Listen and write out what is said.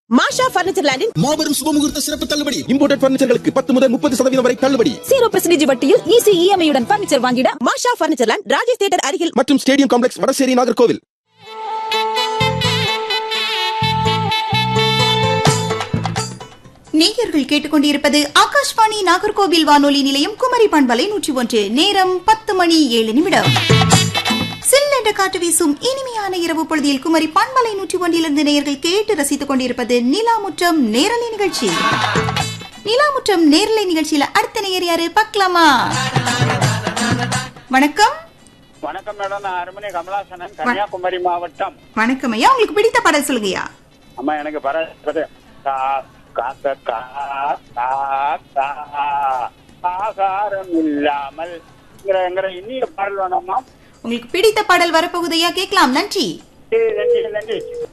மாஷா furniture லேண்டின் மாபெரும் சுபமுகூர்த்த சிறப்பு தள்ளுபடி இம்போர்டட் பர்னிச்சர்களுக்கு பத்து முதல் முப்பது சதவீதம் வரை தள்ளுபடி ஜீரோ பெர்சன்டேஜ் வட்டியில் ஈஸி இஎம்ஐ உடன் பர்னிச்சர் வாங்கிட Masha furniture land Rajesh theatre அருகில் மற்றும் ஸ்டேடியம் காம்ப்ளெக்ஸ் வடசேரி நாகர்கோவில் நேயர்கள் கேட்டுக்கொண்டிருப்பது ஆகாஷ்வாணி நாகர்கோவில் வானொலி நிலையம் குமரி பண்பலை நூற்றி ஒன்று நேரம் பத்து மணி ஏழு நிமிடம் சில்லென்ற காற்று வீசும் இனிமையான இரவு பொழுதில் குமரி பண்பலை நூற்றி ஒன்றிலிருந்து நேயர்கள் கேட்டு ரசித்துக் கொண்டிருப்பது நிலாமுற்றம் நேரலை நிகழ்ச்சி நிலாமுற்றம் நேரலை நிகழ்ச்சியில அடுத்த நேயர் யாரு பார்க்கலாமா வணக்கம் வணக்கம் மேடம் நான் அருமணி கமலாசனன் கன்னியாகுமரி மாவட்டம் வணக்கம் ஐயா உங்களுக்கு பிடித்த பாடல் சொல்லுங்கய்யா அம்மா எனக்கு பரப்பது கா காக்க கா கா கா ஆகாரம் இல்லாமல் என்கிற இனிய பாடல் வேணாமா உங்களுக்கு பிடித்த பாடல் வரப்போகுதையா கேட்கலாம் நன்றி நன்றி நன்றி